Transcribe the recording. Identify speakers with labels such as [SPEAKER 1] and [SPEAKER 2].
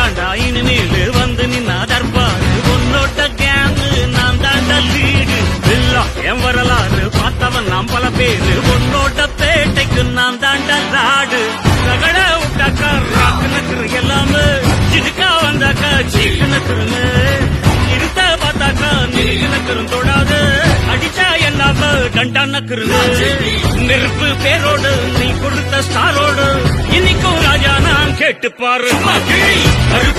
[SPEAKER 1] தாண்டா இனிமேல் வந்து நின்னா தர்பாரு உன்னோட்ட கேங்கு நான் தாண்டா லீடு எல்லாம் என் வரலாறு பார்த்தவன் நாம் பல பேரு உன்னோட்ட பேட்டைக்கு நான் தாண்டா ராடு ரகட விட்டாக்கா ராக்கு நக்கரு எல்லாமே சிடுக்கா வந்தாக்கா சீக்கு நக்கருன்னு இருத்த பார்த்தாக்கா நீங்க நக்கரும் தொடாது அடிச்சா என்னாம டண்டா நக்கருன்னு நெருப்பு பேரோடு நீ கொடுத்த ஸ்டாரோடு இன்னைக்கும் ராஜா நான் கேட்டு பாரு